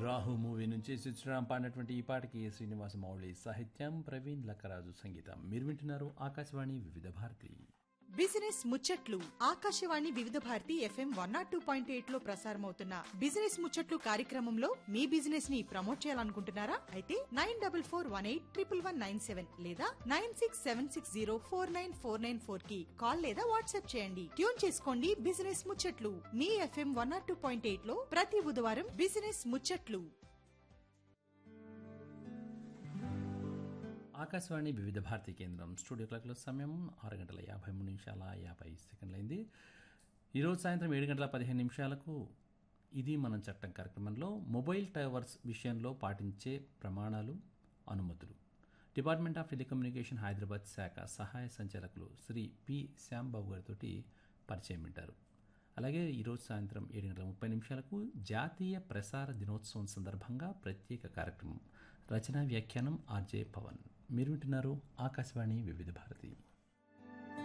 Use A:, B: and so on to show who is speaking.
A: Rahu movie నుంచి చిత్రం పాడినటువంటి ఈ పాటకి శ్రీనివాస మౌళి సాహిత్యం ప్రవీణ్ లక్కరాజు సంగీతం మీరు వింటున్నారు ఆకాశవాణి వివిధ భారతి
B: బిజినెస్ ముచ్చట్లు Akashvani Vividh Bharati FM one nought two point eight లో ప్రసారమవుతున్న బిజినెస్ ముచ్చట్లు కార్యక్రమంలో మీ బిజినెస్ ని ప్రమోట్ చేయాలనుకుంటున్నారా అయితే nine double four one eight triple one nine seven లేదా nine six seven six zero four nine four nine four కి కాల్ లేదా వాట్సాప్ చేయండి ట్యూన్ చేసుకోండి బిజినెస్ ముచ్చట్లు మీ FM one nought two point eight లో ప్రతి బుధవారం బిజినెస్ ముచ్చట్లు
A: ఆకాశవాణి వివిధ భారతి కేంద్రం స్టూడియో క్లాక్లో సమయం ఆరు గంటల యాభై మూడు నిమిషాల యాభై సెకండ్లైంది ఈరోజు సాయంత్రం ఏడు గంటల పదిహేను నిమిషాలకు ఇది మనం చట్టం కార్యక్రమంలో మొబైల్ టవర్స్ విషయంలో పాటించే ప్రమాణాలు అనుమతులు డిపార్ట్మెంట్ ఆఫ్ టెలికమ్యూనికేషన్ హైదరాబాద్ శాఖ సహాయ సంచాలకులు శ్రీ పి శ్యాంబాబు గారితో పరిచయం వింటారు అలాగే ఈరోజు సాయంత్రం ఏడు గంటల ముప్పై నిమిషాలకు జాతీయ ప్రసార దినోత్సవం సందర్భంగా ప్రత్యేక కార్యక్రమం రచనా వ్యాఖ్యానం ఆర్జే పవన్ మీరు వింటున్నారు ఆకాశవాణి వివిధ భారతి